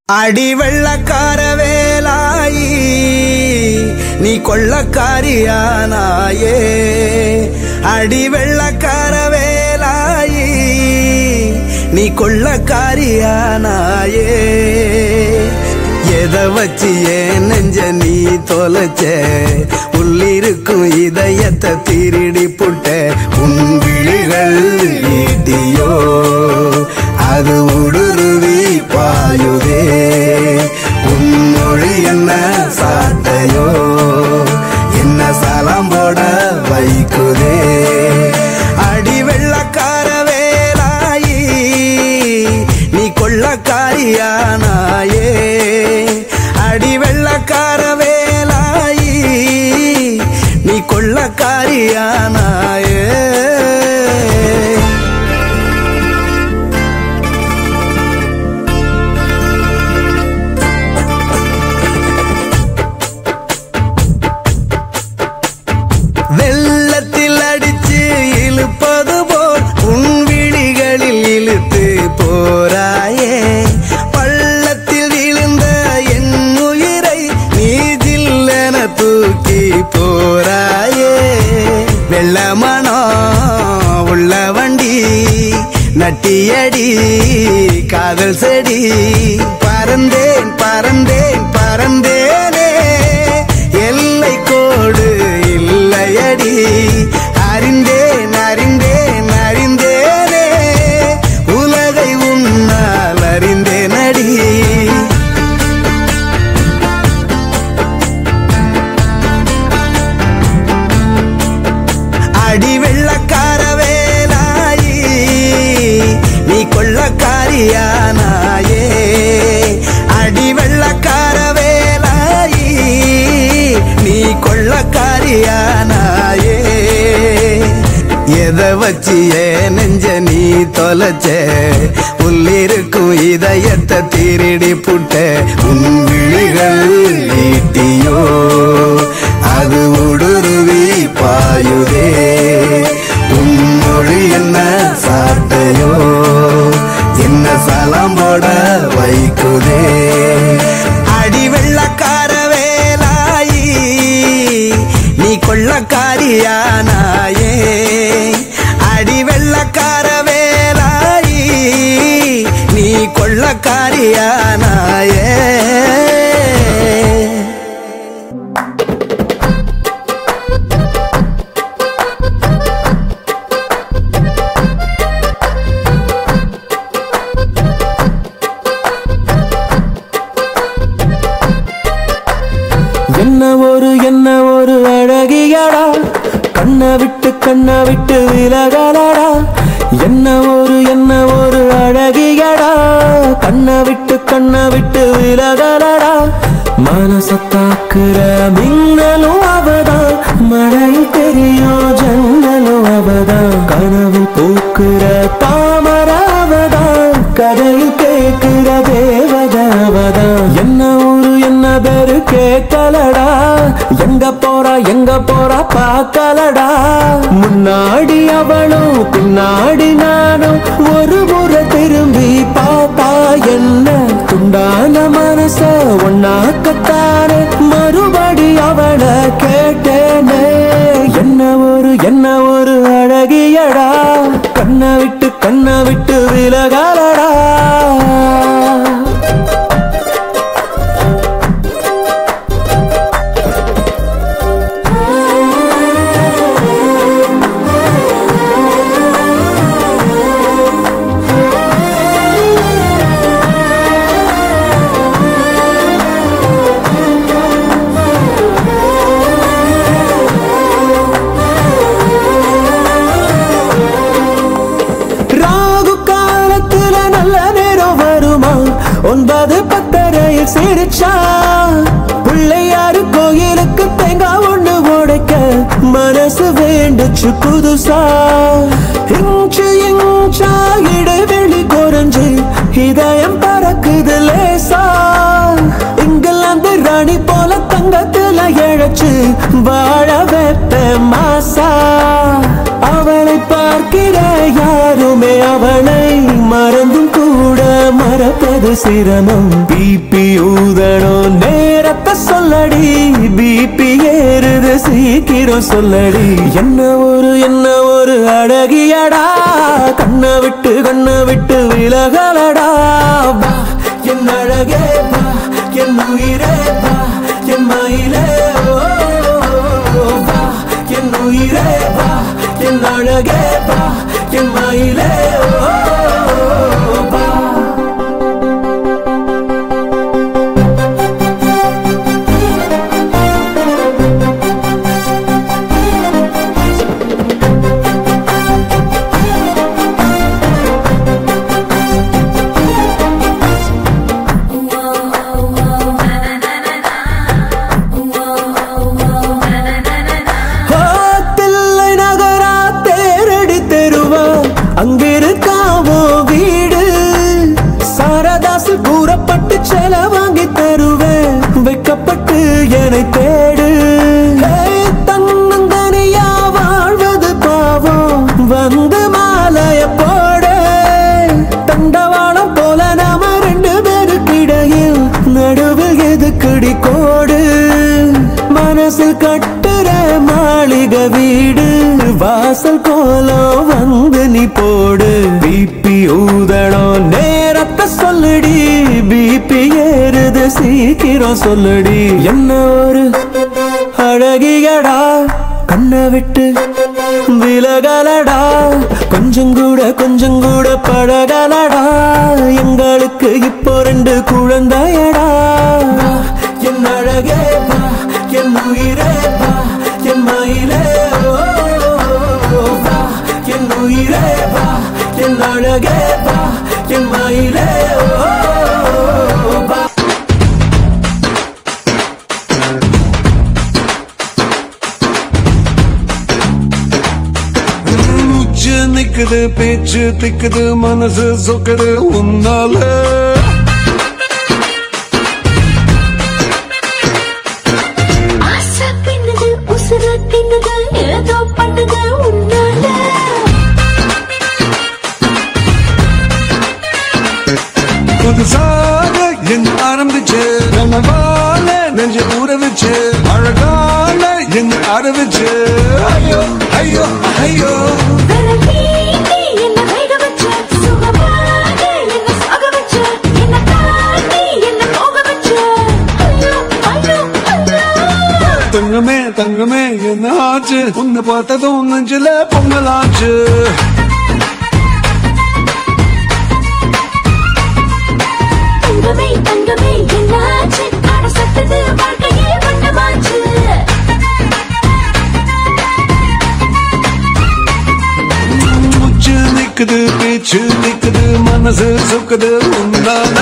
அடி வெள்ளக்கார வேலாயி நீ கொள்ளக்காரியானாயே அடி வெள்ளக்கார வேலாயி நீ கொள்ளக்காரியானாயே எதை வச்சு ஏன் நெஞ்ச நீ தொலைச்ச உள்ளிருக்கும் இதயத்தை திருடி புட்ட உன் விழிகள் ஈட்டியோ அது ஊடுருவி பாயுதே உன் மொழி என்ன சாட்டையோ என்ன சலாம் போட வைக்குதே அடி வெள்ளக்கார வேலாயி நீ கொள்ளக்காரியானாயே அடி வெள்ளக்கார வேலாயி நீ கொள்ளக்காரியானாயே வெள்ளத்தில் அடிச்சு இழுப்பது போல் உன் விழிகளில் இழுத்து போராயே பள்ளத்தில் விழுந்த என் உயிரை நீ ஜில்லென தூக்கி போராயே வெள்ளமனோ உள்ள வண்டி நட்டியடி காதல் செடி பறந்தேன் பறந்தேன் பறந்தேனே எல்லை கோடு இல்லையடி அறிந்தேன் அறிந்தேன் அறிந்தேனே உலகை உன்னால் அறிந்தேனடி அடி வெள்ளக்கார வேலாயி நீ கொள்ளக்காரியானாயே அடி வெள்ளக்கார வேலாயி நீ கொள்ளக்காரியானாயே எதை வச்சு ஏன் நெஞ்ச நீ தொலைச்ச உள்ளிருக்கும் இதயத்தை திருடி புட்ட உன் விழிகள் நீட்டியோ அது ஊடுருவி பாயுதே உன் மொழி என்ன சாட்டையோ என்ன சலாம் போட வைக்குதே அடி வெள்ளக்கார வேலாயி நீ கொள்ளக்காரியானாயே அடி வெள்ளக்கார வேலாயி நீ கொள்ளக்காரியானாயே என்ன ஒரு என்ன ஒரு அழகியடா கண்ணை விட்டு கண்ணை விட்டு விலகலடா என்ன ஒரு என்ன ஒரு அழகியடா கண்ணை விட்டு கண்ணை விட்டு விலகலடா மனசத்தாக்குற மின்னலும் அவதான் மழையில் தெரியும் ஜன்னலும் அவதான் கனவில் பூக்குற தாமர அவதான் கதையில் கேட்கிற தேவதாவதான் என்ன ஊரு என்ன பேரு கேட்கலடா எங்க போறா எங்க போறா பார்க்கலடா முன்னாடி அவளும் பின்னாடி நானும் ஒரு முறை திரும்பி பார்த்தா என்ன துண்டான மனச ஒன்னாக்கத்தானே மறுபடி அவளை கேட்டேனே என்ன ஒரு என்ன ஒரு அழகியடா கண்ணை விட்டு கண்ணை விட்டு விலகலடா ராகு காலத்துல நல்ல நேரம் வருமா ஒன்பது பத்தரையில் சிரிச்சா பிள்ளையாரு கோயிலுக்கு தேங்காய் ஒண்ணு உடைக்க மனசு வேண்டுச்சு புதுசா இன்ச்சு இன்ச்சா இடைவெளி குறைஞ்சு இதயம் பறக்குது லேசா இங்கிலாந்து ராணி போல தங்கத்துல இழைச்சு வாழ வைப்ப மாசா அவளை பார்க்கிற யாருமே அவளை மறந்தும் கூட மறப்பது சிரமம் பிபி ஊதணும் நேரத்தை சொல்லடி பிபி ஏறுது சீக்கிரம் சொல்லடி என்ன ஒரு என்ன ஒரு அழகியடா கண்ணை விட்டு கண்ணை விட்டு விலகலடா வா என் அழகே வா என் உயிரே வா என் மயிலே ஓ, வா என் உயிரே வா என் அழகே வா என் மயிலே ஓ, வா ஆ, தில்லை நகரா தேரடி தெருவா அங்கிருக்காவோ வீடு சாரதாசு கூறப்பட்டு செல வாங்கி தருவேன் வைக்கப்பட்டு என்னை தேடு ஏய், தன்னந்தனியா வாழ்வது பாவம் வந்து மாலைய போடு தண்டவாளம் போல நாம ரெண்டு பேருக்கிடையில் நடுவில் எதுக்குடி கோடு மனசில் கட்டுற மாளிகை வீடு வாசல் கோலம் வந்து நீ போடு பிபி ஊதணும் நேரத்தை சொல்லுடி பிபி ஏறுது சீக்கிரம் சொல்லுடி என்ன ஒரு அழகியடா கண்ணை விட்டு விலகலடா கொஞ்சம் கூட கொஞ்சம் கூட பழகலடா எங்களுக்கு இப்போ ரெண்டு குழந்தையடா வா, என் அழகே வா என் உயிரே வா என் மயிலே ஓ, வா என் உயிரே வா என் அழகே வா என் மயிலே ஓ, வா மூச்சு நிக்குது பேச்சு திக்குது மனசு சொக்குது உன்னால ஆசை பின்னுது உசுர தின்னுது ஏதோ பண்ணுது உன்னால புதுசாக என்ன ஆரம்பிச்சு கனவால நெஞ்சு ஊற வச்சு அழகான என்ன ஆரம்பிச்சு ஐயோ ஐயோ ஐயோ விரல் நீட்டி என்ன வேக வச்ச சுகமாக என்ன சாக வச்ச என்ன தாண்டி என்ன போக வச்ச ஐயோ ஐயோ ஐயோ தங்கமே தங்கமே என்ன ஆச்சு உன்னை பார்த்ததும் நெஞ்சில பொங்கலாச்சு தங்கமே தங்கமே என்னாச்சு அட சத்தது வாழ்க்கையே வண்ணமாச்சு மூச்சு நிக்குது பேச்சு நிக்குது மனசு சொக்குது உன்னால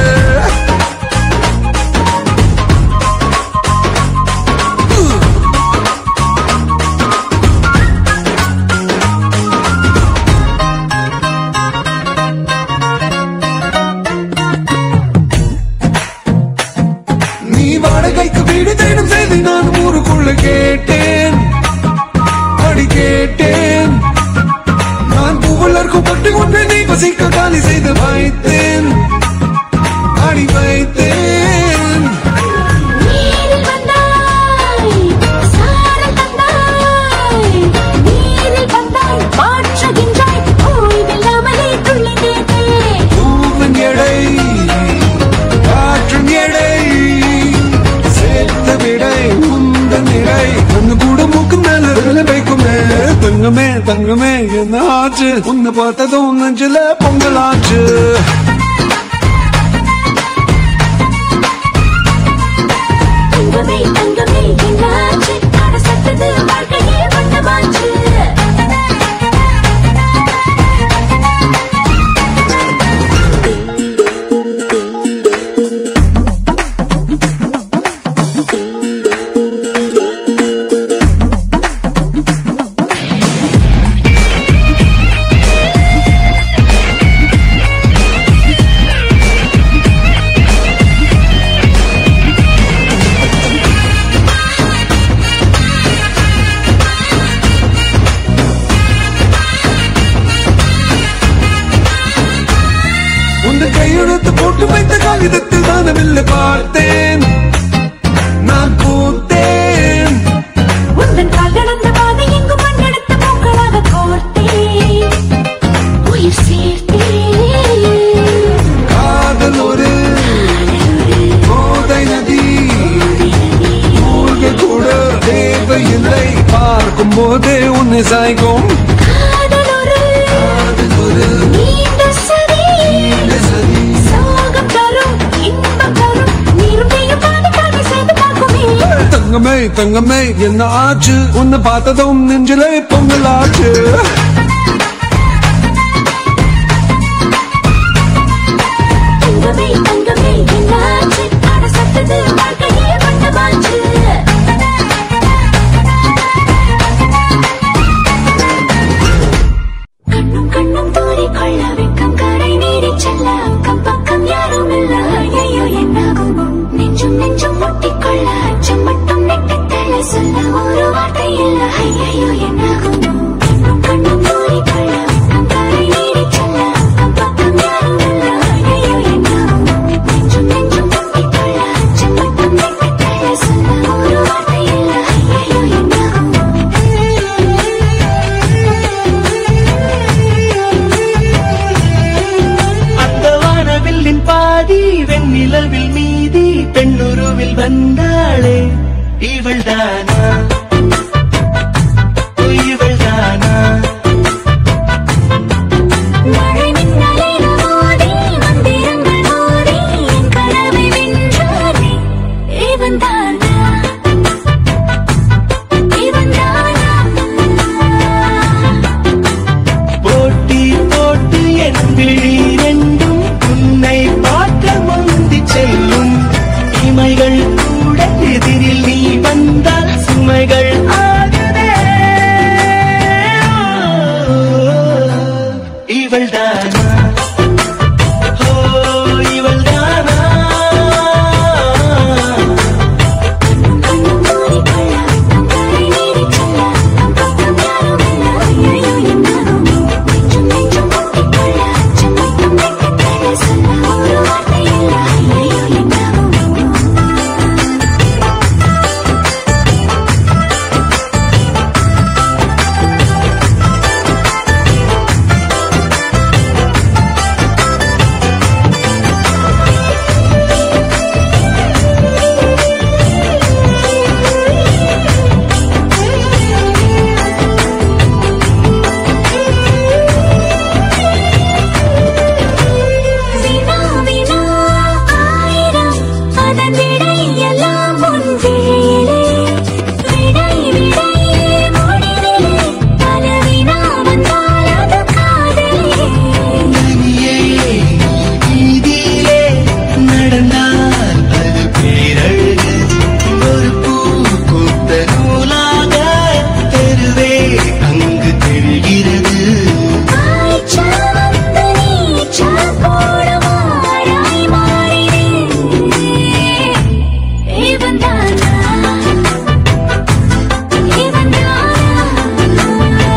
நீ வாடகைக்கு வீடு தேடும் செய்தி நான் ஊருக்குள்ள கேட்டேன் அடி கேட்டேன் நான் பூவலர்க்கும் பட்டு ஒன்றை நீ பசிக்க காலி செய்து வைத்தேன் அடி வைத்தேன் நீரில் வந்தாய் சாரல் தந்தாய் நீரில் வந்தாய் மாற்றுகின்றாய் ஓய்வில்லாமலே துள்ளி கேட்டேன் பூவின் எடை காற்றின் எடை சேர்த்த விடை உந்தன் நிறை கண்ணு கூட மூக்கு மேல விரல வைக்குமே தங்கமே தங்கமே என்ன ஆச்சு உன்னை பார்த்ததும் நெஞ்சில பொங்கலாச்சு தங்கமே தங்கமே என்னாச்சு அட சத்தது வாழ்க்கையே வண்ணமாச்சு காகிதத்தில் வானவில்லை பார்த்தேன் நான் பூத்தேன் உந்தன் கால் கடந்த பாதை எங்கும் மண்ணெடுத்த பூக்களாக கோர்த்தேன் உயிர் சேர்த்தேன் காதல் ஒரு போதை நதி மூழ்க கூட தேவையில்லை பார்க்கும் போதே உன்னை சாய்க்கும் காதல் ஒரு நீண்ட சதி சோகம் தரும் இன்பம் தரும் நீருடைய பாதை பாதை சேர்ந்து பார்க்குமே தங்கமே தங்கமே என்ன ஆச்சு உன்னை பார்த்ததும் நெஞ்சிலே பொங்கலாச்சு தங்கமே தங்கமே என்னாச்சு அட சத்தது வாழ்க்கையே வண்ணமாச்சு கண்ணும் கண்ணும் தூரி கொள்ள வெக்கம் கரை நீடி செல்ல அக்கம் பக்கம் யாரும் இல்ல ஐயோ என்னாகுமோ நெஞ்சும் நெஞ்சும் முட்டிக்கொள்ள அச்சம் மட்டும் நெட்டி தள்ள சொல்ல ஒரு வார்த்தை இல்ல ஐயோ என்னாகுமோ கண்ணும் கண்ணும் தூரி கொள்ள வெக்கம் கரை நீடி செல்ல அக்கம் பக்கம் யாரும் இல்ல ஐயோ என்னாகுமோ நெஞ்சும் நெஞ்சும் முட்டிக்கொள்ள அச்சம் மட்டும் நெட்டி தள்ள சொல்ல ஒரு வார்த்தை இல்ல ஐயோ அந்த வானவில்லின் பாதி வெண்ணிலவில் மீதி பெண்ணுருவில் வந்தாளே இவள் தானா இவள் தானா மழை மின்னலில் மோதி மந்திரங்கள் மோதி என் கனவை வென்றானே இவன் தானா இவன் தானா போட்டி போட்டு என் விழி ரெண்டும் உன்னை பார்க்க முந்தி செல்லும் இமைகள் கூட எதிரில் நீ வந்தால் சுமைகள் ஆகுதே இவள் தானா ஓ இவள் தானா கண்ணும் மூடி கொள்ள வெட்கம் கரை நீடி செல்ல அக்கம் பக்கம் யாரும் இல்ல ஐயோ என்னாகுமோ நெஞ்சும் நெஞ்சும் முட்டிக்கொள்ள அச்சம் மட்டும் நெட்டி தள்ள சொல்ல ஒரு வார்த்தை இல்ல ஐயோ என்னாகுமோ வினா வினா ஆயிரம் அதன் விடை எல்லாம் உன் விழியிலே விடை விடை முடிவிலே பல வினா வந்தால் அது காதலே தனியே வீதியிலே நடந்தால் அது பேரழகு ஒரு பூ பூத்த நூலாக தெருவே அங்கு தெரிகிறது ஆய்ச்சா வந்து நீச்சா போடுமாறாய் மாறினேன் இவன் தானா இவன் தானா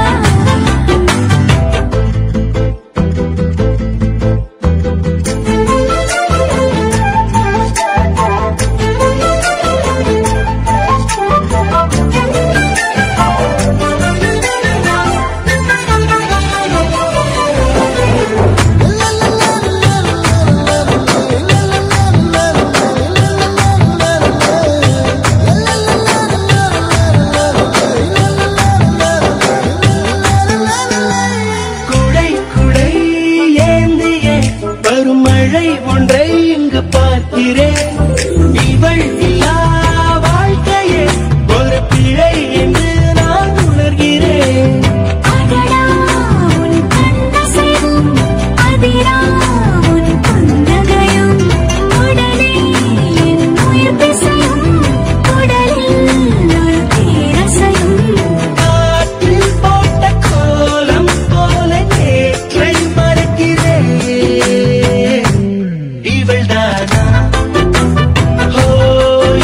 குடை குடை ஏந்திய வரும் மழை ஒன்றை இங்கு பார்க்கிறேன் இவள் இல்லா வாழ்க்கையே ஒரு பிழை என்று நான் உணர்கிறேன் அடடா உன் கண்ணசைவும் அதிரா உன் புன்னகையும் உடனே என் உயிர் பிசையும் உடலில் ஒரு பேரசையும் காற்றில் போட்ட கோலம் போல நேற்றை மறக்கிறேன் இவள் தானா ஓ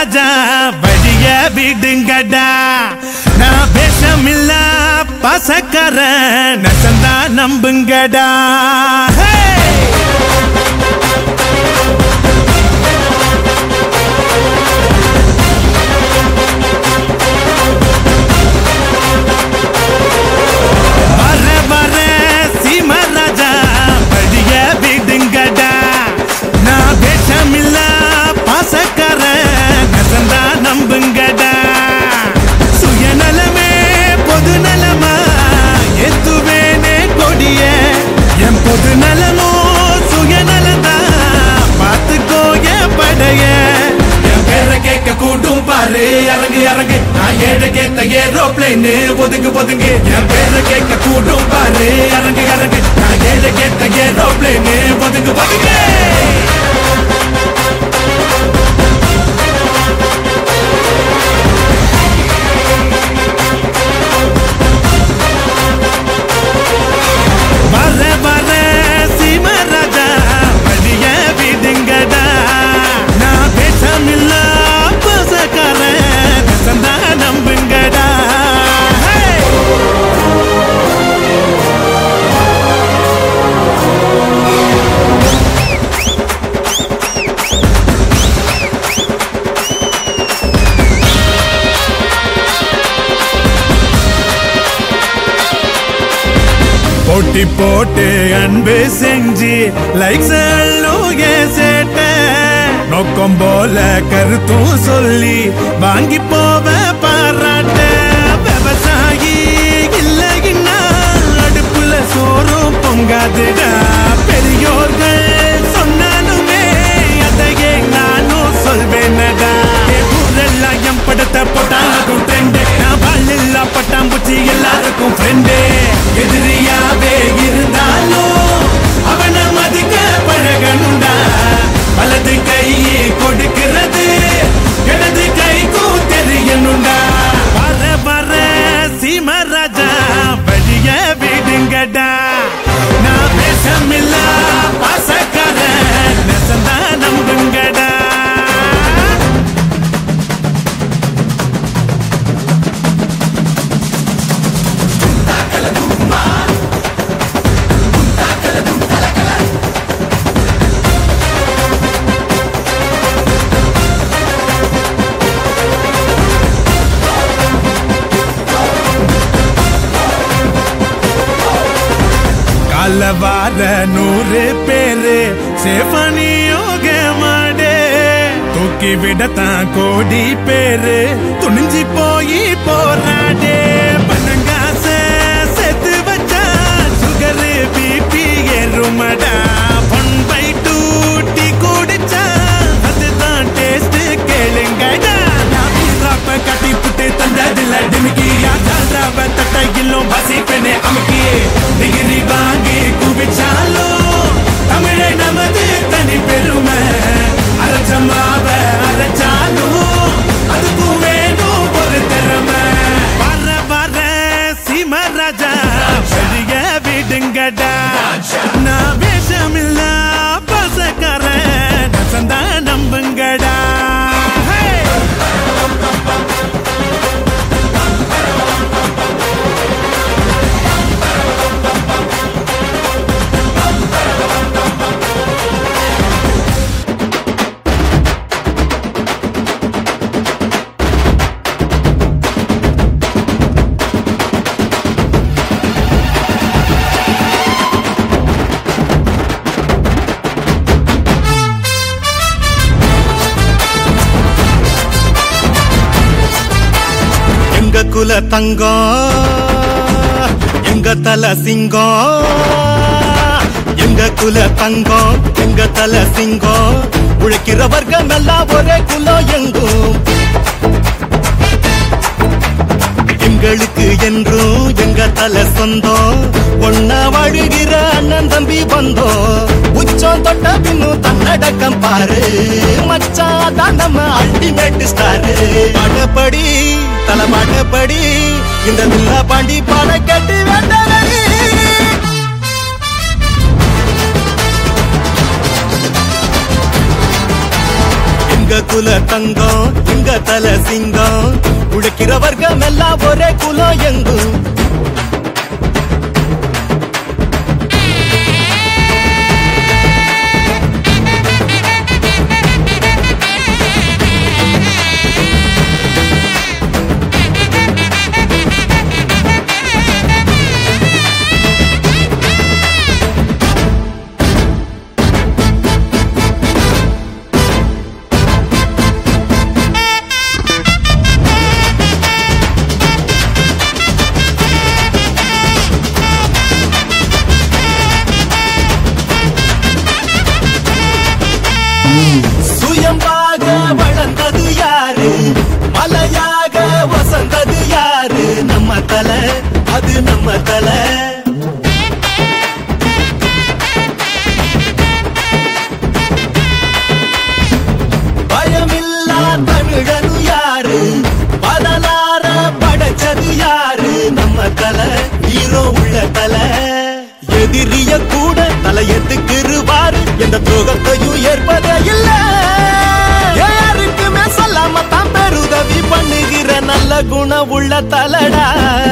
ராஜா வழிய விடுங்கடா நான் பேசமில்ல பசக்கர நசந்தா நம்புங்கடா Hey! வர வர சீமராஜா வழிய விடுங்கடா நான் பேசமில்ல பாசக்கார நசந்தா நம்புங்கடா சுயநலமே பொது நலமா எத்துவேனே கொடிய என் பொது நலமோ சுயநலதா பார்த்துக்கோ என் படைய என் பேரை கேட்க கூட்டும் பாரு இறங்கு இறங்கு நான் ஏழை கேட்ட ஏரோப்ளைன் ஒதுங்கு ஒதுங்கு என் பேரை கேட்க கூட்டும் பாரு இறங்கு இறங்கு நான் ஏழை கேட்ட ஏரோப்ளைன் ஒதுங்கு ஒதுங்கு வர வர சீமராஜா வழிய விடுங்கடா நான் பேசமில்ல பசக்கார சந்தா நம்புங்கடா Hey! போட்டி போட்டு அன்பு செஞ்சு லைக்ஸ் சேட்ட நோக்கம் போல கருத்தும் சொல்லி வாங்கி போவ பாராட்ட விவசாயி இல்லைன்னா அடுப்புல சோறும் பொங்காதுடா பெரியோர்கள் சொன்னாலுமே அதையே நானும் சொல்வேனடா என் ஊரெல்லாம் என் படத்தை போட்டாலும் ட்ரெண்டு நான் வாழ்லா பட்டாம்பூச்சி எல்லாருக்கும் ஃப்ரெண்டு எதிரியாவே இருந்தாலும் அவனை மதிக்க பழகணுண்டா வலது கை கொடுக்கிறது இடது கைக்கும் தெரியணுண்டா வர வர சீமராஜா வழிய விடுங்கடா நான் பேசமில்ல பாசக்கார நெசந்தா நம்புங்கடா கால வார நூறு பேரு சேஃபனியோக மாடே தூக்கி விடத்தான் கோடி பேரு துணிஞ்சு போய் போராடே பணங்காச சேர்த்து வச்சா சுகரு பிபி ஏறுமடா ஒன் பை டூ டீ குடிச்சா அதுதான் டேஸ்ட் கேளுங்கடா நான் வீராப்ப கட்டி புட்டு தந்ததில்ல டிமிக்கி யாத்தாண்டாவ தட்டையிலும் பசிப்பெனே அமுக்கி டிகிரி வாங்கி குவிச்சாலும் தமிழை நமது தனி பெருமை அரைச்சமாவ அரைச்சாலும் அதுக்கும் வேணும் ஒரு திறமை வர வர சீமராஜா வெளிய விடுங்கடா நான் வேஷமில்ல பசக்கார சந்தா நம்புங்கடா Hey! எங்க குல தங்கம் எங்க தல சிங்கம் எங்க குல தங்கம் எங்க தல சிங்கம் உழைக்கிற வர்க்கம் எல்லாம் ஒரே குலம் எங்கும் எங்களுக்கு என்றும் எங்க தல சொந்தம் ஒன்னா வாழுகிற அண்ணன் தம்பி வந்தோம் உச்சம் தொட்ட பின்னும் தன்னடக்கம் பாரு மச்சான் தான் நம்ம அல்டிமேட் ஸ்டாரு பாடப்படி தல பாடப்படி இந்த வில்லா பாண்டி பாட கேட்டு வேண்டாடி எங்க எங்க குல தங்கம் எங்க தல சிங்கம் உழைக்கிற வர்க்கம் எல்லாம் ஒரே குலம் எங்கும் சுயம்பாக வளர்ந்தது யாரு மலையாக வசந்தது யாரு நம்ம தலை அது நம்ம தலை பயமில்லா தமிழனு யாரு பதலார படைச்சது யாரு நம்ம தலை ஹீரோ உள்ள தலை எதிரிய கூட தலையெத்துக்குருவாரு எந்த துரோகத்தையும் ஏற்பதே இல்ல யாருக்குமே சொல்லாம தான் பெருதவி பண்ணுகிற நல்ல குணம் உள்ள தலடா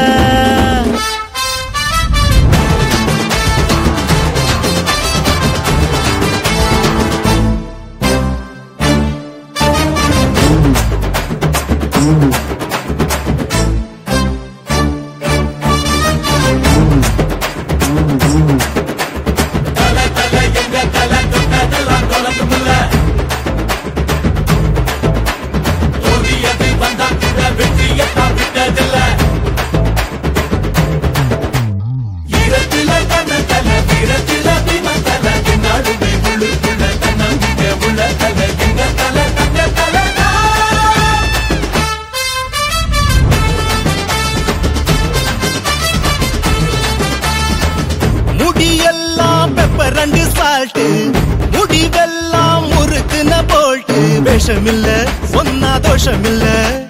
முடியெல்லாம் பெப்பர் ரெண்டு சால்ட்டு முடிவெல்லாம் முறுக்குன போல்ட்டு விஷமில்ல சொன்னா தோஷமில்ல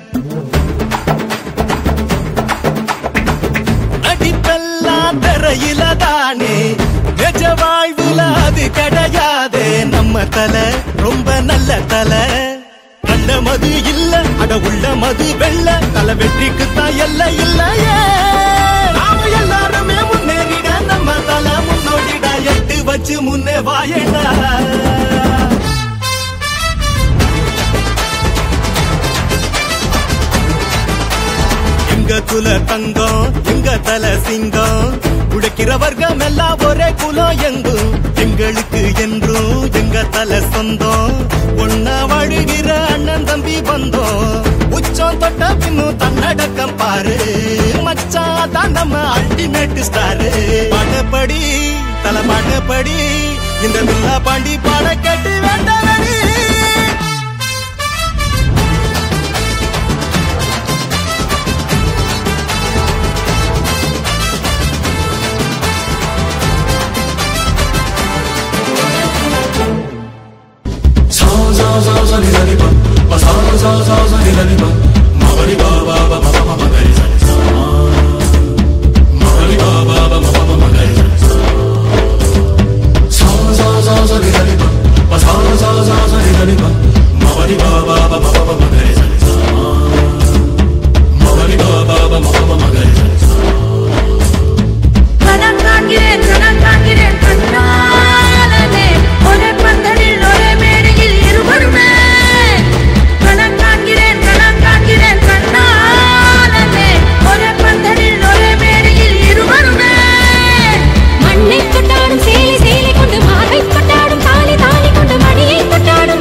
நடிப்பெல்லாம் திரையில தானே நிஜ வாழ்வுல அது கிடையாதே நம்ம தலை ரொம்ப நல்ல தலை கண்ட மது இல்ல அட உள்ள மது வெள்ள தலை வெற்றிக்கு தான் எல்லை இல்லையே நாம எல்லாருமே முன்னேறிட நம்ம தலை முன்னோடிட எட்டு வச்சு முன்னே வாயடா எங்க குல தங்கம் எங்க தல சிங்கம் உழைக்கிற வர்க்கம் எல்லாம் ஒரே குலம் எங்கும் எங்களுக்கு என்றும் எங்க தல சொந்தம் ஒன்னா வாழுகிற அண்ணன் தம்பி பந்தோம் உச்சம் தொட்ட பின்னும் தன்னடக்கம் பாரு மச்சான் தான் நம்ம அல்டிமேட் ஸ்டாரு பாடப்படி தல பாடப்படி இந்த மில்லா பாண்டி பாட கேட்டு வேண்டாம் கணம் காண்கிறேன் கணம் காண்கிறேன் கண்ணாலனே ஒரே பந்தலில் ஒரே மேடையில் இருவருமே கணம் காண்கிறேன் கணம் காண்கிறேன் கண்ணாலனே ஒரே பந்தலில் ஒரே மேடையில் இருவருமே மண்ணை கொண்டாடும் சேலை சேலை கொண்டு மாலை கொண்டாடும் தாலி தாலி கொண்டு மணியை கொண்டாடும்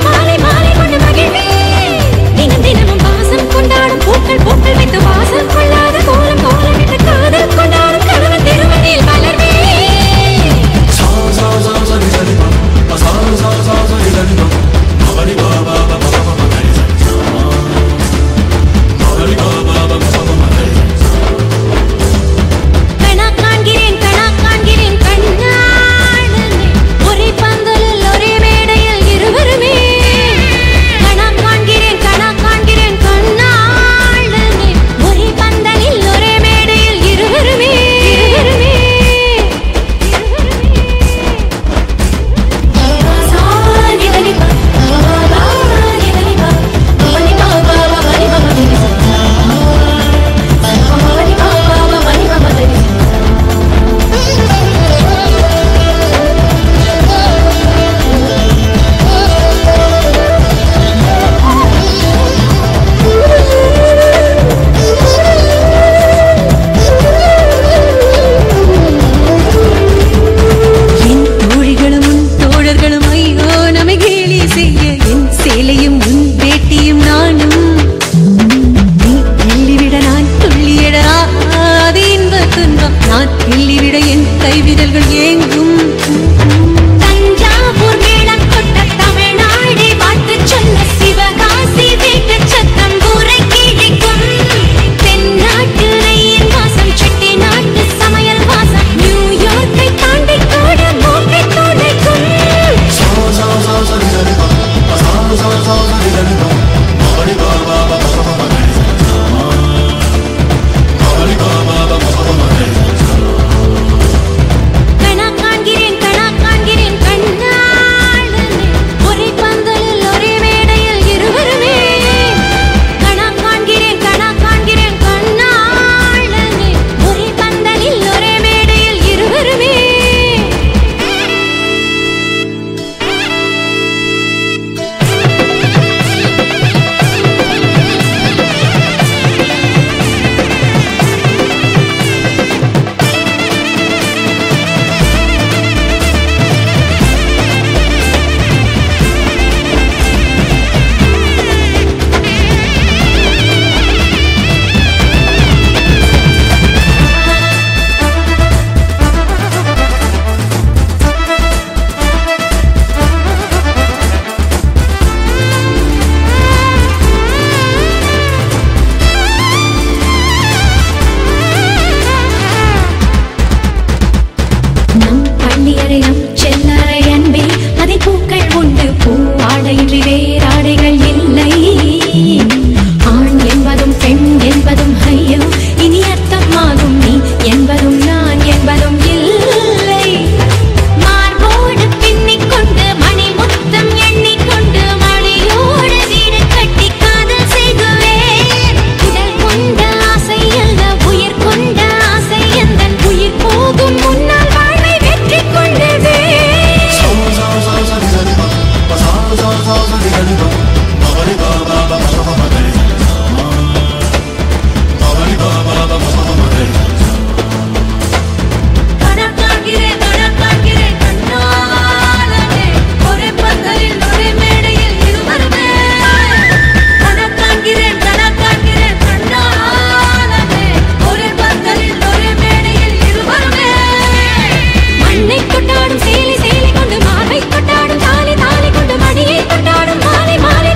கணா காண்கிறேன் கணா காண்கிறேன் கண்ணாளனே ஒரே பந்தலில் ஒரே மேடையில் இருவருமே கணா காண்கிறேன் கணா காண்கிறேன் கண்ணாளனே ஒரே பந்தலில் ஒரே மேடையில் இருவருமே நம் பள்ளியறை நம் செல்லறை அன்பே அதை பூக்கள் உண்டு பூவாடையின்றி வேறாடைகள் இல்லை ஆண் என்பதும் பெண் என்பதும் ஐயோ இனி அர்த்தமாகும் நீ என்பதும் நான் என்பதும் இல்லை மார்போடு பின்னிக் கொண்டு மணி முத்தம் எண்ணிக்கொண்டு மணியோடு வீடு கட்டி காதல் செய்குவேன் உடல் கொண்ட ஆசை அல்ல உயிர் கொண்ட ஆசை எந்தன் உயிர் போகும் முன்னால் வாழ்வை வெற்றி கொண்டதே கணக்காகிறேன் கணக்காகிறேன் கண்ணாலனே ஒரே பந்தலில் ஒரே மேடையில் இருவருமே கணக்காகிறேன் கணக்காகிறேன் கண்ணாலனே ஒரே பந்தலில் ஒரே மேடையில் இருவருமே மண்ணை கொண்டாடும் சேலை சேலை கொண்டு மார்பை கொண்டாடும் தாலி தாலி கொண்டு மணியை கொண்டாடும் மாலை மாலை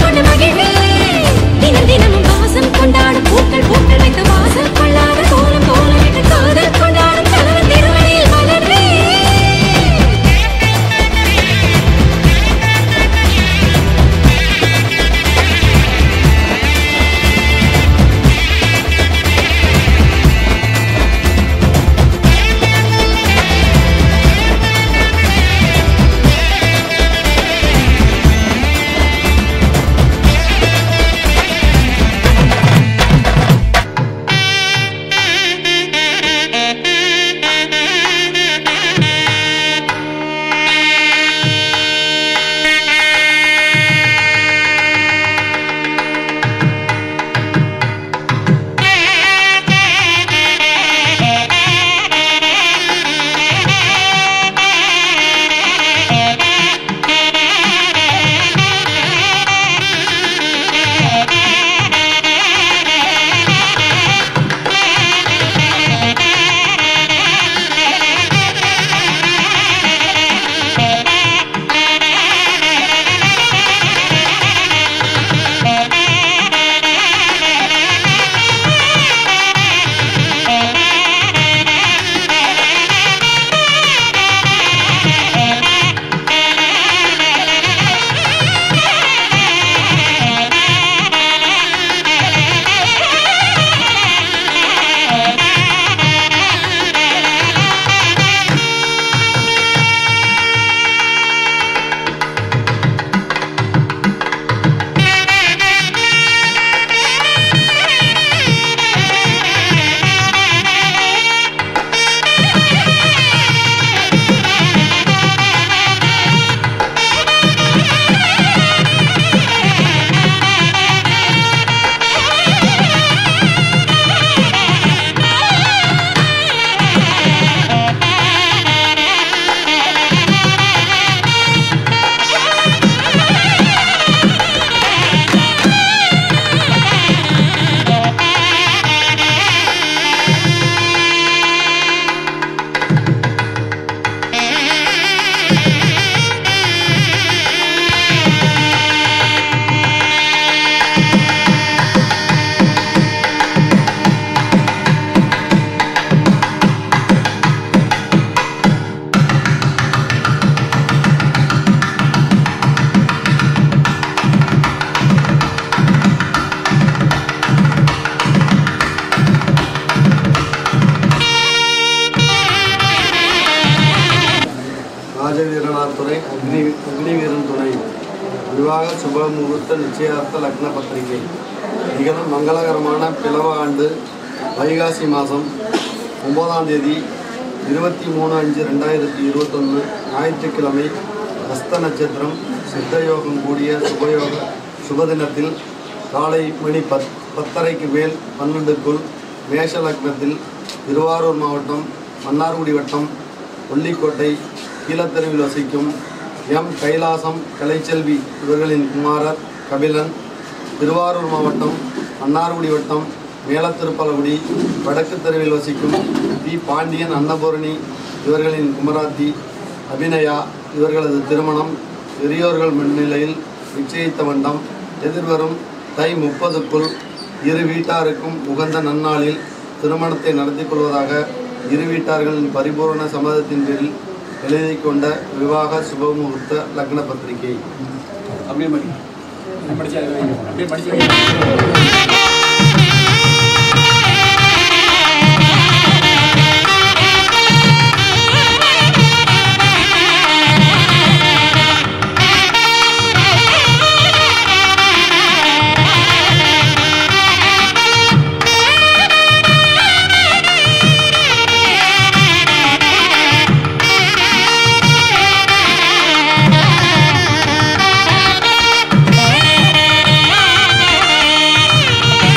விவாக சுப முகூர்த்த நிச்சயார்த்த லக்ன பத்திரிகை நிகழும் மங்களகரமான பிளவ ஆண்டு வைகாசி மாதம் ஒன்பதாம் தேதி இருபத்தி மூணு அஞ்சு ரெண்டாயிரத்தி இருபத்தொன்று ஞாயிற்றுக்கிழமை ஹஸ்த நட்சத்திரம் சித்தயோகம் கூடிய சுபயோக சுபதினத்தில் காலை மணி பத் பத்தரைக்கு மேல் பன்னெண்டுக்குள் மேஷ லக்னத்தில் திருவாரூர் மாவட்டம் மன்னார்குடி வட்டம் கொல்லிக்கோட்டை கீழத்தெருவில் வசிக்கும் எம் கைலாசம் கலைச்செல்வி இவர்களின் குமாரர் கபிலன் திருவாரூர் மாவட்டம் மன்னார்குடி வட்டம் மேலத்திருப்பலகுடி வடக்கு தெருவில் வசிக்கும் பி பாண்டியன் அன்னபூரணி இவர்களின் குமராத்தி அபிநயா இவர்களது திருமணம் பெரியோர்கள் முன்னிலையில் நிச்சயித்த வண்டம் எதிர்வரும் தை முப்பதுக்குள் இரு வீட்டாருக்கும் உகந்த நன்னாளில் திருமணத்தை நடத்தி கொள்வதாக இரு வீட்டார்களின் பரிபூரண சம்மதத்தின் பேரில் எழுதி கொண்ட விவாக சுபமுகூர்த்த லக்ன பத்திரிகை அப்படியே மடி படிச்சு அப்படியே படிச்சு Thank you.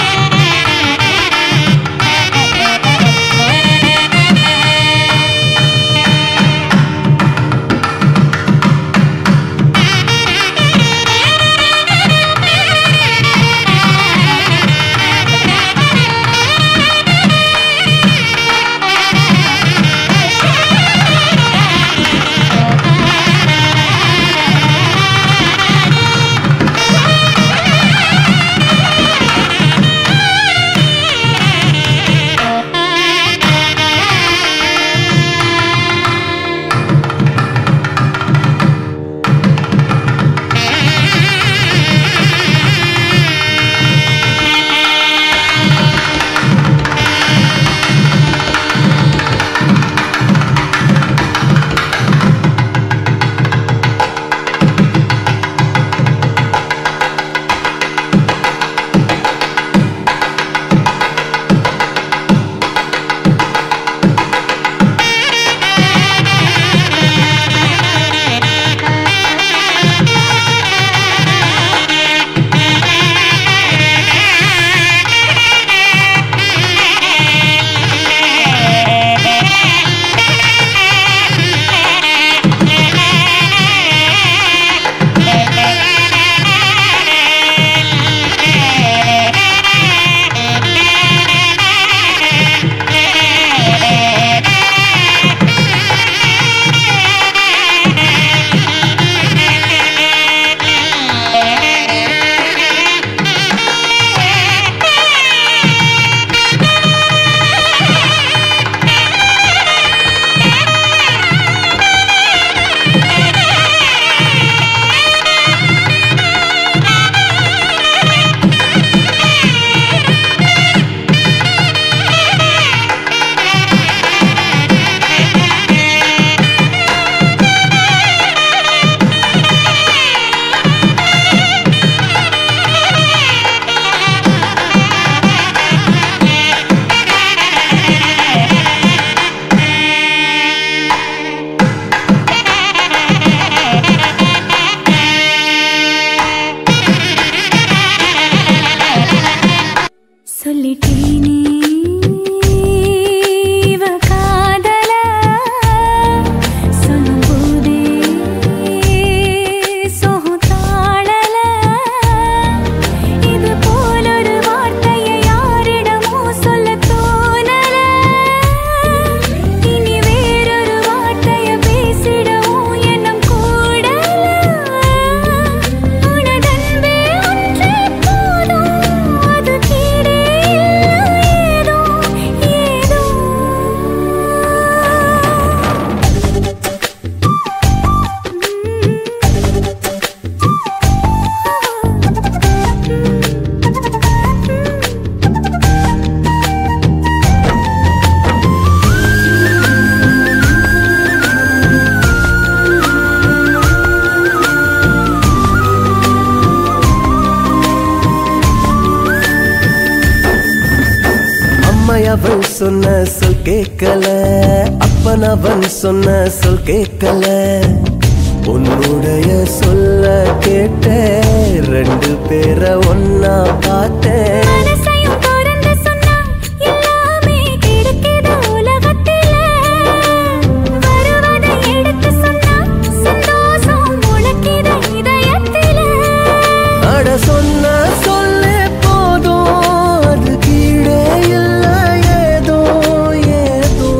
அவள் சொன்ன சொல் கேட்கல அப்பன் அவன் சொன்ன சொல் கேட்கல உன்னுடைய சொல்ல கேட்ட ரெண்டு பேரை ஒன்னா பார்த்தேன் மனசையும் திறந்து சொன்னா எல்லாமே கிடைக்குது உலகத்தில. வருவதை எடுத்து சொன்னா சந்தோஷம் முளைக்குது இதயத்தில. அட சொன்ன சொல்லே போதும் அது கீழே இல்லை ஏதோ ஏதோ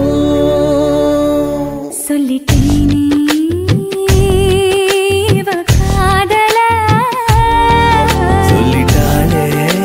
சொல்லிட்டேனே இவ காதல. சொல்லிட்டாளே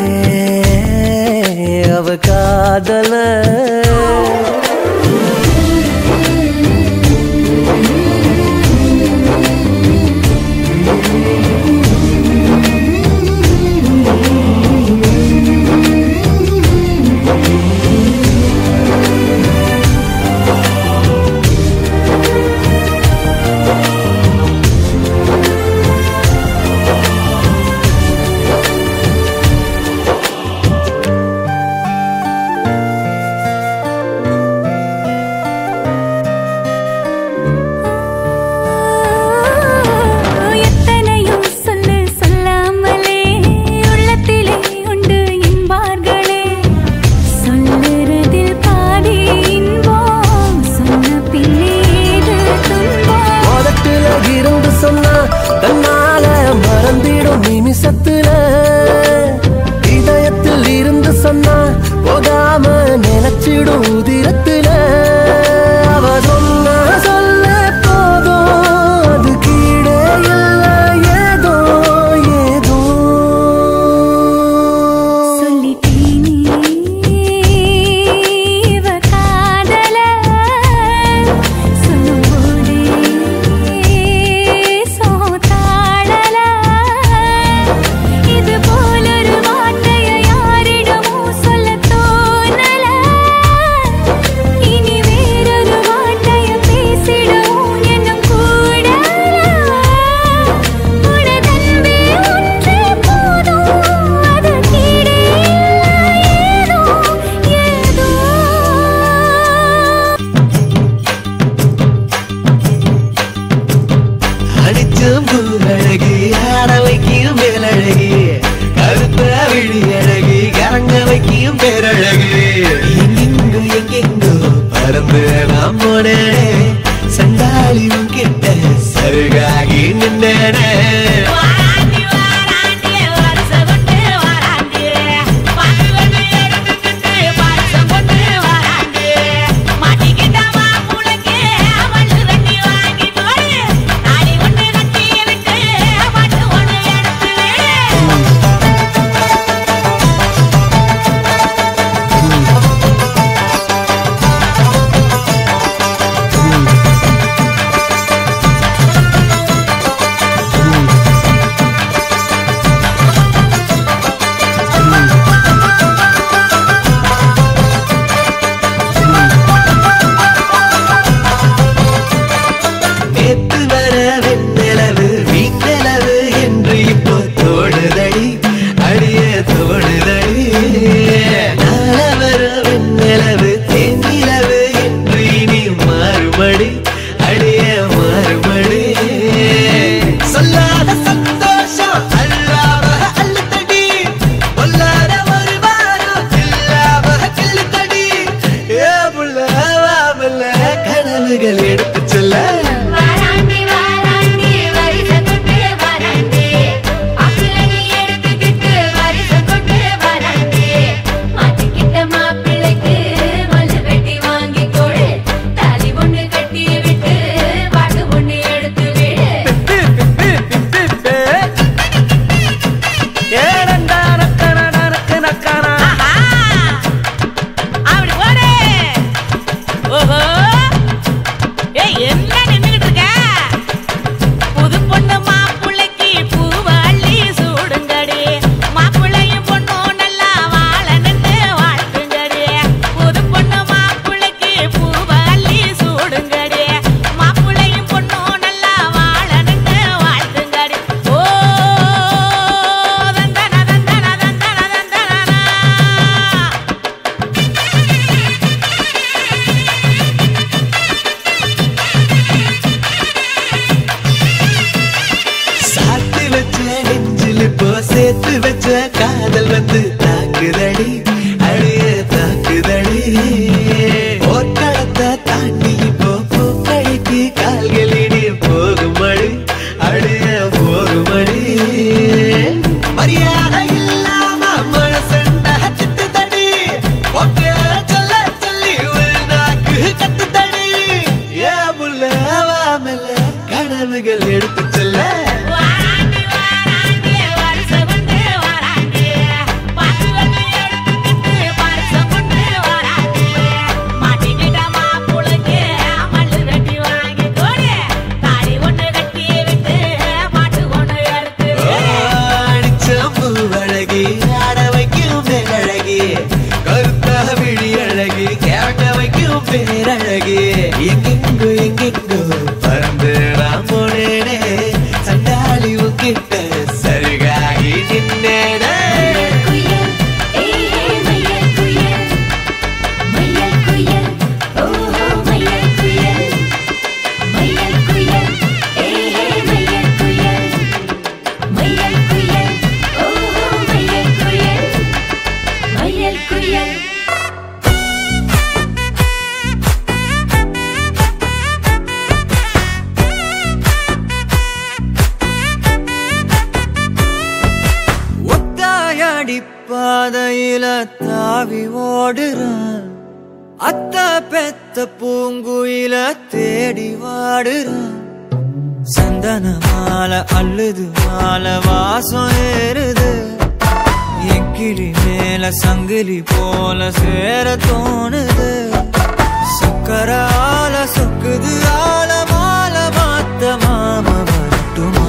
அடிப்பாதையில தாவி ஓடுறான் அத்த பெத்த பூங்குயில தேடி வாடுறான் சந்தன மாலை அள்ளுது மாலை வாசம் ஏறுது என் கிளி மேல சங்கிலி போல சேர தோணுது சக்கர ஆல சொக்குது ஆல மால மாத்த மாம வரட்டுமா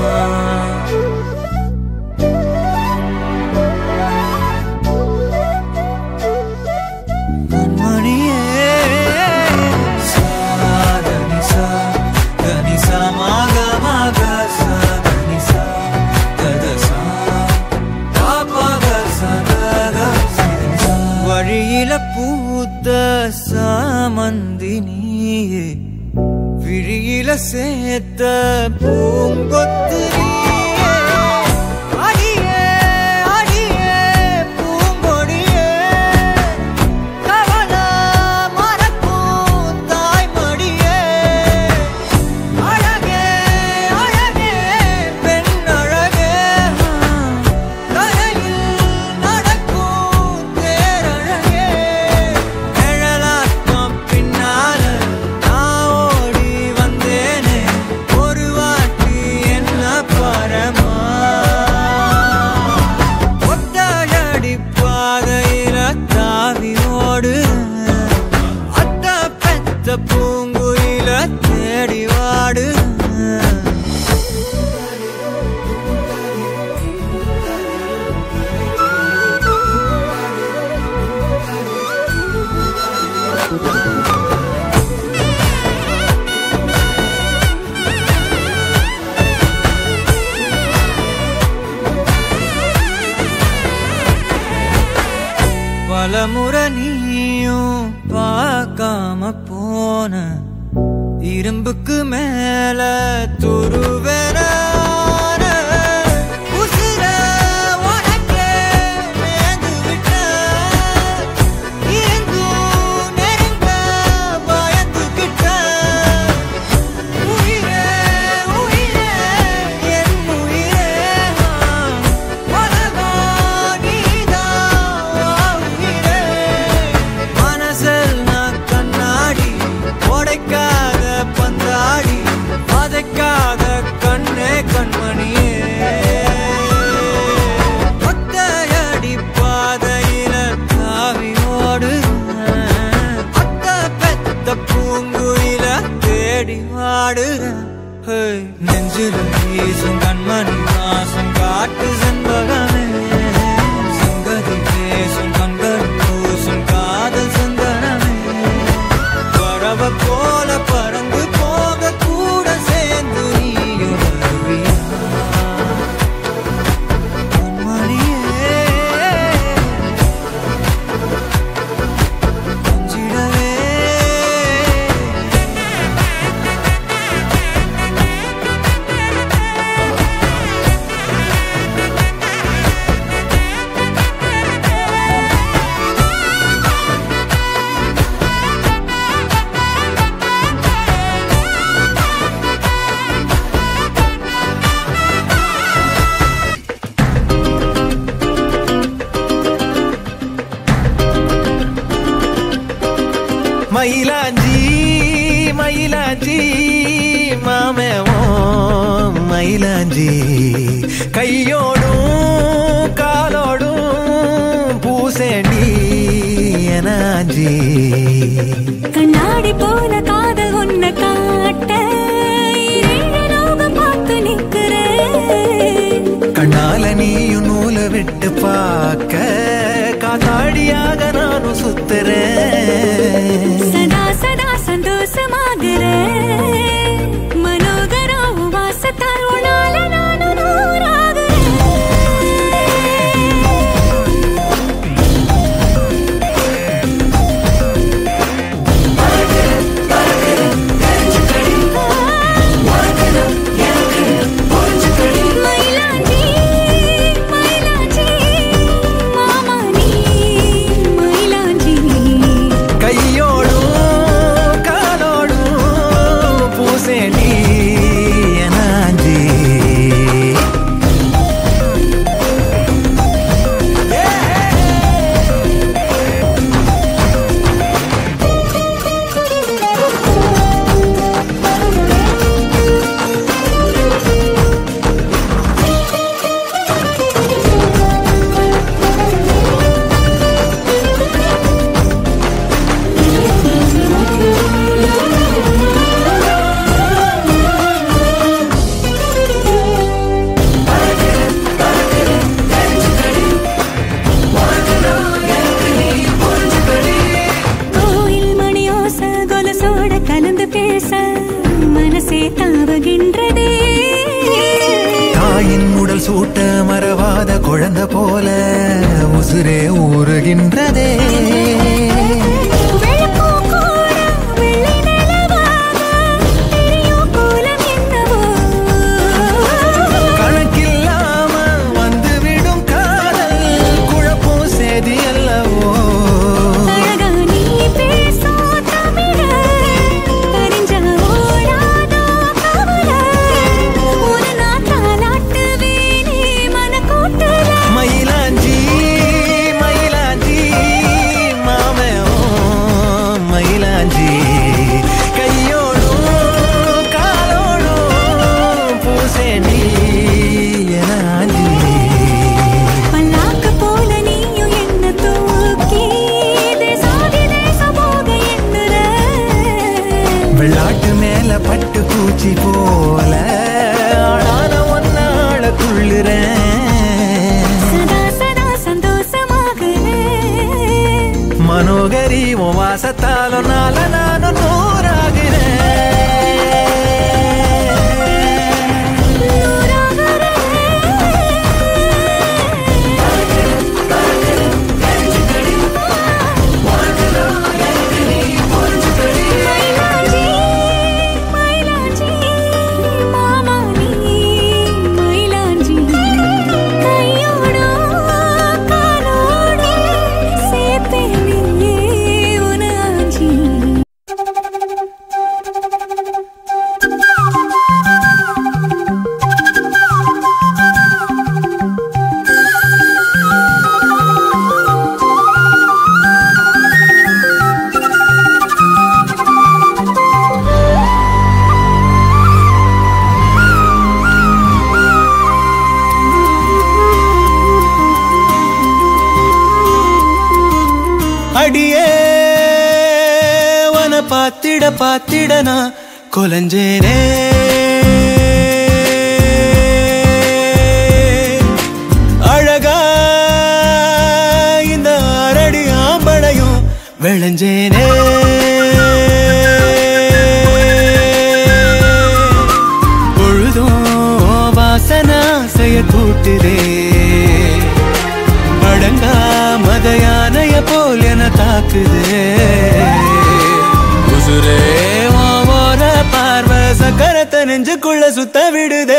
கண்மணியே சாதனி சா கனி சா மாக மாக சா கனி சா கத சா பாப்பக சா கக சிதனி சா. வழியில பூத்த சாமந்தி நீயே விழியில சேர்த்த பூங்கொத்து நீயே. அடியே அடியே பூங்கொடியே கவல மறக்கும் தாய்மடியே அழகே அழகே பெண் அழகே கரையில் நடக்கும் தேரழகே நிழலாட்டம் பின்னால நான் ஓடி வந்தேனே ஒரு வாட்டி என்ன பரமா ஒத்தையடி பாதையில தாவி ஓடு அத்த பெத்த பூங்குயில தேடி வாடு பலமுறை நீயும் பார்க்காம போன இரும்புக்கு மேல துருவென உசிர உனக்கே மேய்ந்து விட்டேன். இருந்தும் நெருங்க பயந்துகிட்டேன். உயிரே, உயிரே, என் உயிரே, உலகம் நீதான் வா உயிரே. மனசில் நான் கண்ணாடி உடைக்காத பந்தாடி வதைக்காத கண்ணே கண்மணியே ஒத்தையடி பாதையில தாவி ஓடுறேன் அத்த பெத்த பூங்குயில தேடி வாடுறேன் ஹேய், நெஞ்சில வீசும் கண்மணி வாசம் காட்டு செண்பகமே சங்கதி பேசும் கண்கள் பூசும் காதல் சந்தனமே பறவ போல பறந்து போக கூட சேர்ந்து நீயும் வருவியா கண்மணியே கொஞ்சிடவே மயிலாஞ்சி மயிலாஞ்சி மாமேவோ மயிலாஞ்சி கையோடும் காலோடும் பூசேண்டி எனாஞ்சி கண்ணாடி போல காதல் உன்னை காட்ட இரண்டு லோகம் பார்த்து நிக்கிறேன் கண்ணால நீயும் நூலை விட்டு பார்க்க காத்தாடியாக நானும் சுத்துறேன் சதா சதா சந்தோஷமாகிறேன் மனோகரா உன் வாசத்தால் உன்னால நானும் நூறாகிறேன் மயிலாஞ்சி மயிலாஞ்சி மாமா நீ மயிலாஞ்சி கையோடும் காலோடும் பூச குழந்தை போல உசுரே ஊறுகின்றதே வெளுப்பும் கூட வெள்ளை நிலவாக தெரியும் கோலம் என்னவோ கணக்கில்லாம வந்துவிடும் காதல் குழப்பம் சேதி அல்லவோ அழகா நீ பேசும் தமிழ அறிஞ்ச ஓடாதோ கவல ஒரு நாள் தாலாட்டுவேனே மனக்கூட்டுல மயிலாஞ்சி மயிலாஞ்சி மாமே ஓ மயிலாஞ்சி கையோடும் காலோடும் பூசேண்டி எனாஞ்சி பல்லாக்கு போல நீயும் என்ன தூக்கி தேசாதி தேசம் போக எண்ணுற வெள்ளாட்டு மேல பட்டு பூச்சி போல ஆளான ஒன்னாள துள்ளுறேன் சதா சதா சந்தோஷமாகலே மனோகரி உன் வாசத்தாலும் நால நானும் நூறாகிறேன் மயிலாஞ்சி மயிலாஞ்சி மாமா நீ மயிலாஞ்சி கையோடோ காலோடோ சேர்த்தேனே உனாஞ்சி அடியே வன பாத்திட பாத்திட நான் கொலஞ்சேனே அழகா இந்த அரடி ஆம்பளையும் விளைஞ்சேனே பொழுதும் வாசனா செய்ய கூட்டுதே அடங்கா மத யானைய போல் என தாக்குதே உசுரே ஓர பார்வை சக்கரத்தை நெஞ்சுக்குள்ள சுத்த விடுதே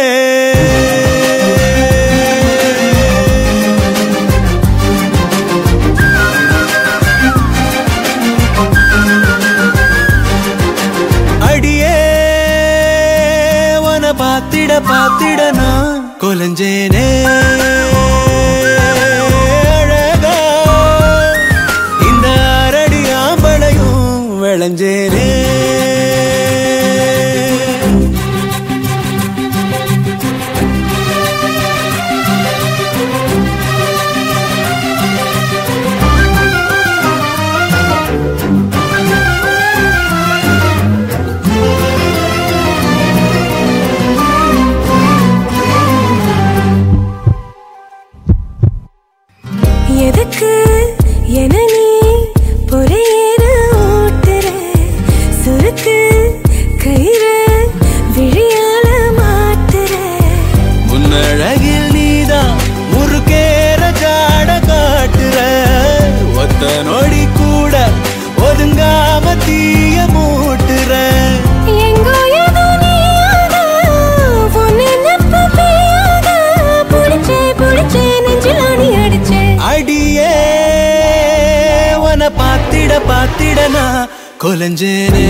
அடியே உன பாத்திட பாத்திட நான் கொலஞ்சேனே அழகா இந்த அரடி ஆம்பளையும் விளைஞ்சேனே எதுக்கு என நீ பொறையேற ஓட்டுற சுருக்கு கயிறு விழியால மாட்டுற முன்னழகில் நீதான் முறுக்கேற ஜாட காட்டுற ஒத்த நொடி கூட ஒதுங்காம தீய மூட்டுற எங்கோ ஏதோ நீயாக உன் நினைப்பு பெய்யாக புடிச்சே புடிச்சே நெஞ்சில் ஆணி அடிச்சே அடியே உன பாத்திட பாத்திட நான் கொலஞ்சேனே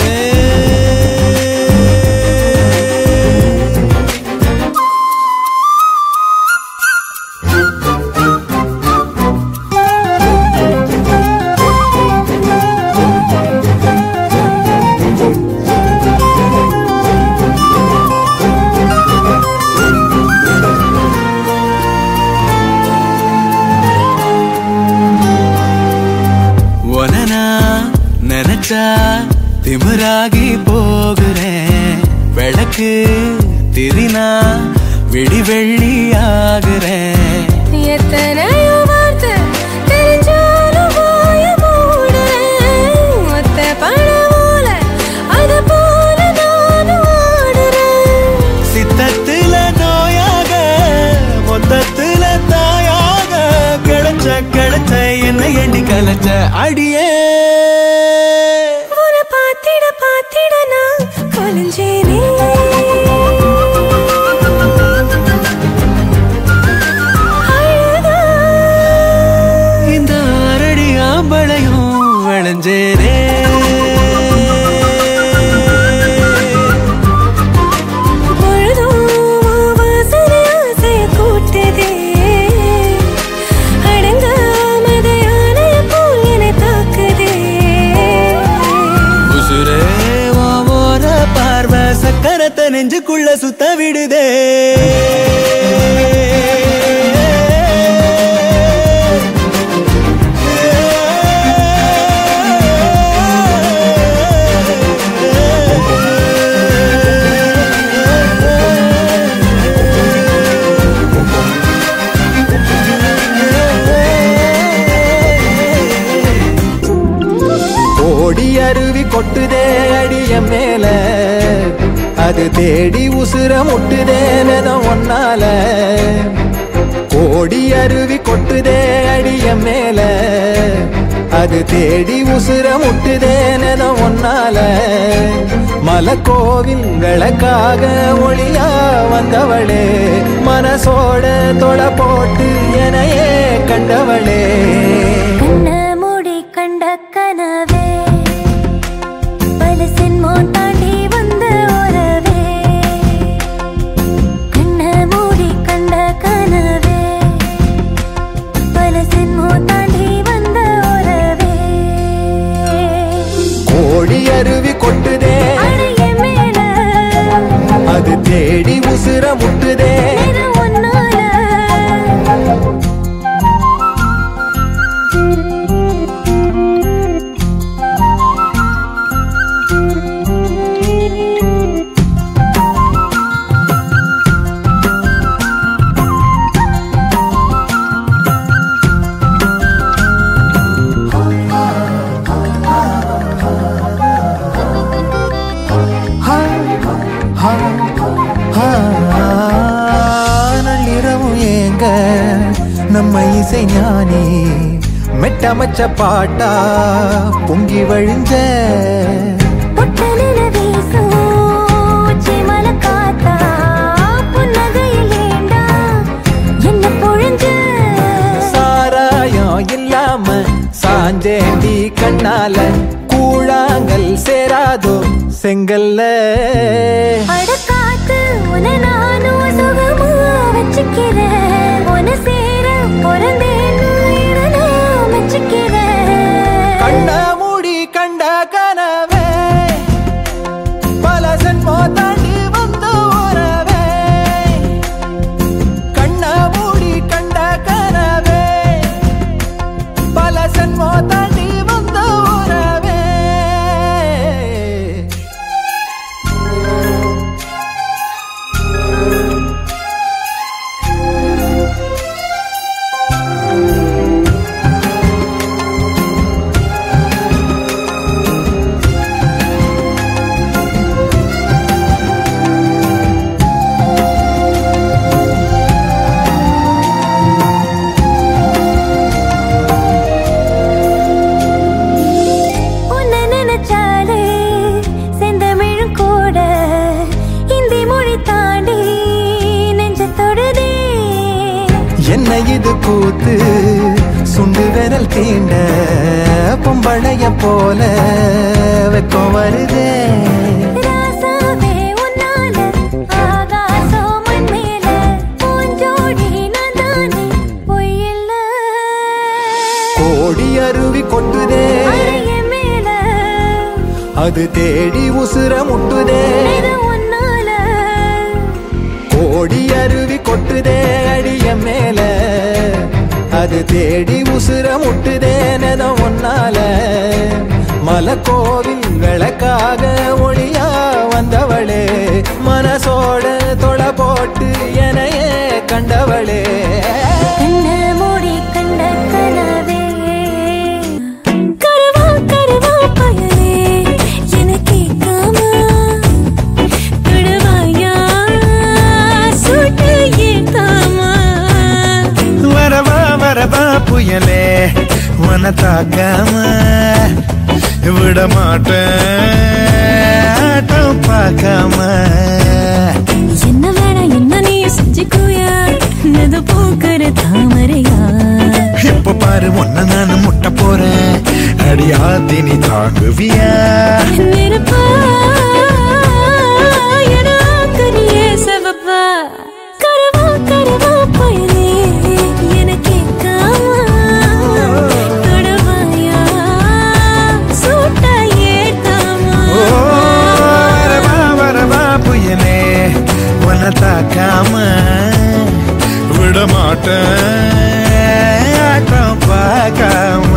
ஒனனா நினைச்சா திமிராகி போகிறேன் விளக்கு திரினா விடி வெள்ளி ஆகுறேன் எத்தனையோ வார்த்தை தெரிஞ்சாலும் வாய மூடுறேன் ஒத்த பழமோல அது போல நானும் ஆடுறேன் சித்தத்துல நோயாக மொத்தத்துல தாய் கிளச்ச என்ன எண்ணி கலைச்ச அடியே உன்னை பார்த்திட பார்த்திட நான் கலைஞ்சேனே அழகா இந்த அரடி ஆம்பளையும் விளைஞ்சேனே பொழுதும் வாசனை ஆசைய கூட்டுதே. அடங்காமத யானைய போல் என்னை தாக்குதே. உசுரே உன் ஓர பார்வை சக்கரத்தை நெஞ்சுக்குள்ள சுத்த விடுதே ஓடி அருவி கொட்டுதே அடிய மேல அது தேடி உசுர முட்டுதே நெதம் ஒன்னால ஓடி அருவி கொட்டுதே அடிய மேல அது தேடி உசுர முட்டுதே நெதம் ஒன்னால மலக்கோவில் விளக்காக ஒளியா வந்தவளே மனசோட தொலை போட்டு எனையே கண்டவளே கண்ணை மூடி கண்ட கனவே பல சின்மம் தாண்டி வந்த உறவே கண்ணை மூடி கண்ட கனவே பல சின்மம் தாண்டி வந்த உறவே கோடி அருவி கொட்டுதே அடைய மேல அது தேடி உசுர முட்டுதே நிறம் ஒன்னால நள்ளிரவும் ஏங்க நம்ம இசை ஞானி மெட்டமச்ச பாட்டா பொங்கி வழிஞ்ச பொட்டலில வீசும் உச்சிமலை காத்தா, புன்னகையில் ஏண்டா என்ன பொழிஞ்ச? சாராயம் இல்லாம சாஞ்சேண்டி கண்ணால கூழாங்கல் சேராதோ செங்கல்ல அட காத்து, உன்னை நானும் சுகமா வச்சுக்கிறேன். உன்னை சேர பிறந்தேன்னு இதை நான் மெச்சுக்கிறேன். கண்ண மூடி கண்ட கனவே பல ஜென்மோ தாண்டி வந்த உறவே கண்ண மூடி கண்ட கனவே பல ஜென்மோ தாண்டி வந்த உறவே உன்னை நினைச்சாலே செந்தமிழும் கூட இந்தி மொழி தாண்டி நெஞ்ச தொடுதே என்ன இது கூத்து சுண்டு விரல் தீண்ட பொம்பளைய போல வெக்கம் வருதே ராசாவே உன்னால ஆகாசம் மண் மேல பூஞ்சோடி நான் தானே பொய்யில்ல கோடி அருவி கொட்டுதே அறைய மேல அது தேடி உசுர முட்டுதே இது உன்னால கோடி அருவி கொட்டுதே அடிய மேல அது தேடி உசுர முட்டுதே நெதம் ஒன்னால மலக்கோவில் விளக்காக ஒளியா வந்தவளே மனசோட தொலை போட்டு எனையே கண்டவளே கண்ணை மூடி கண்ட கனவே கருவா கருவா பயலே என கேட்காம தொடுவாயா சூட்டு ஏத்தாமா வரவா வர வரவா புயலே உன தாக்காம விட மாட்டேன் ஆட்டம் பார்க்காம என்ன வேணாம் என்ன நீ செஞ்சுக்கோயா நது பூக்கிற தாமரையா இப்ப பாரு ஒன்ன நான் முட்ட போறேன் அடியாத்தி நீ தாங்குவியா நெருப்பா என கரியே செவப்பா கரவா கரவா போயலே என கேட்காம தொடவாயா சூட்டா ஏத்தாமா ஓ வரவா வரவா புயலே உன தாக்காம விட மாட்டேன் ஆட்டம் பார்க்காம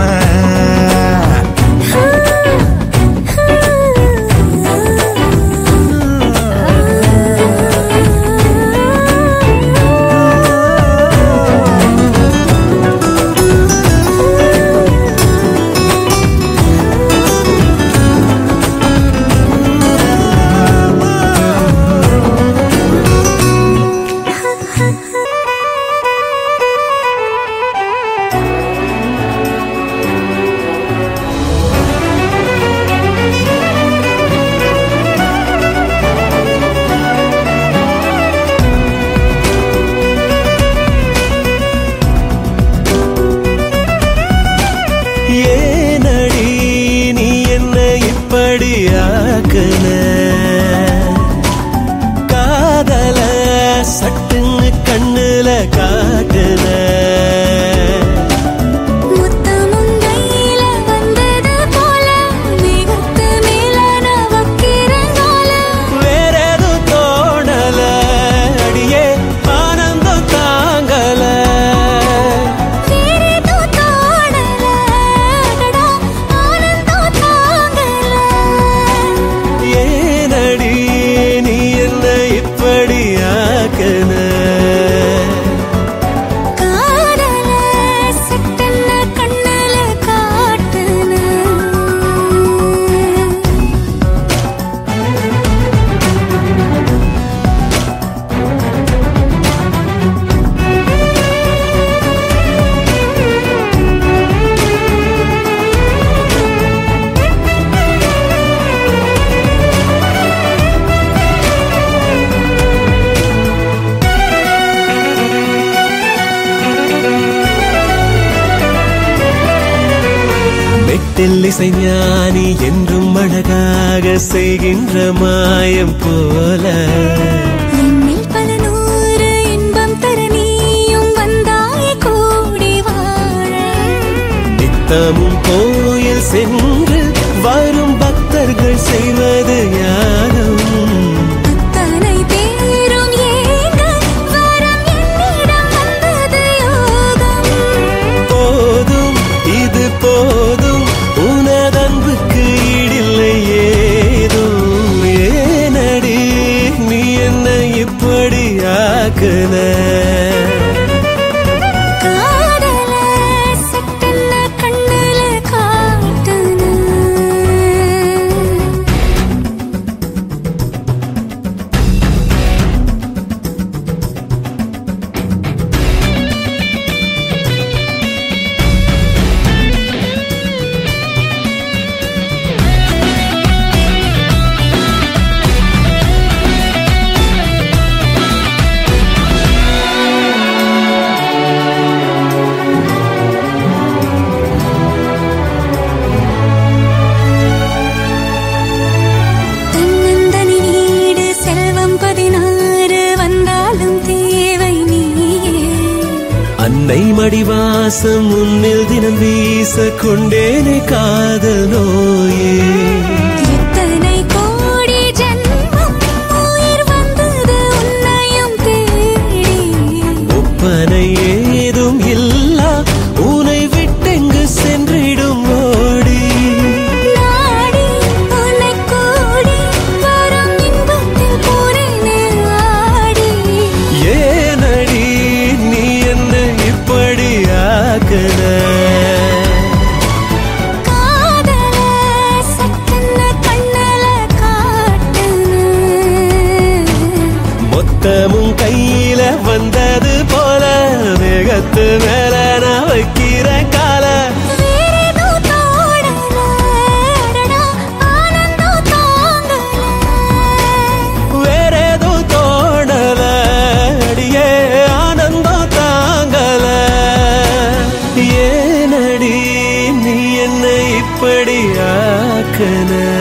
ஏனடி நீ என்ன இப்படி ஆக்குன காதல சட்டுன்னு கண்ணுல காட்டுன முத்தமும் கையில வந்தது போல மேகத்து மேல நான் வைக்கிறங்கால வேற எதுவும் தோணல அடியே ஆனந்தம் தாங்கல வேறேதோ தோணல அடடா ஆனந்தம் தாங்கல ஏனடி நீ என்ன இப்படி ஆக்குன காதல சட்டென்ன கண்ணுல காட்டுன மெட்டில் இசைஞானி என்றும் அழகாக செய்கின்ற மாயம் போல என்னில் பல நூறு இன்பம் தர நீயும் வந்தாய் கூடி வாழ நித்தமும் கோயில் சென்று வரும் பக்தர்கள் செய்வது யாரும் அத்தனை பேரும் ஏங்க வரம் என்னிடம் வந்தது யோகம் போதும் இது போதும் உனதன்புக்கு ஈடில்லை ஏதும் ஏனடி நீ என்ன இப்படி ஆக்குன காதல சட்டென்ன கண்ணுல காட்டுன தன்னந்தனி வீடு செல்வம் பதினாறு வந்தாலும் தேவை நீயே அன்னை மடிவாசம் முன்னில் தினம் வீச கொண்டேனே காதல் நோயே எத்தனை கோடி ஜென்மம் உயிர் வந்தது உன்னையும் தேடி ஒப்பனை ஏதும் இல்லா உனை விட்டெங்கு சென்றிடும் ஓடி நாடி உன்னை கூடி வரும் இன்பத்தில் பூரணே ஆடி ஏனடி நீ என்ன இப்படி ஆக்குன காதல சட்டென்ன கண்ணல காட்டுன மொத்தமும் கையில வந்தது போல வேகத்து மேல நான் வைக்கிற கால வேறேதோ தோணல, அடடா, ஆனந்தம் தாங்கல. வேற எதுவும் தோணல அடியே ஆனந்தம் தாங்கல ஏனடி நீ என்னை இப்படி ஆக்கன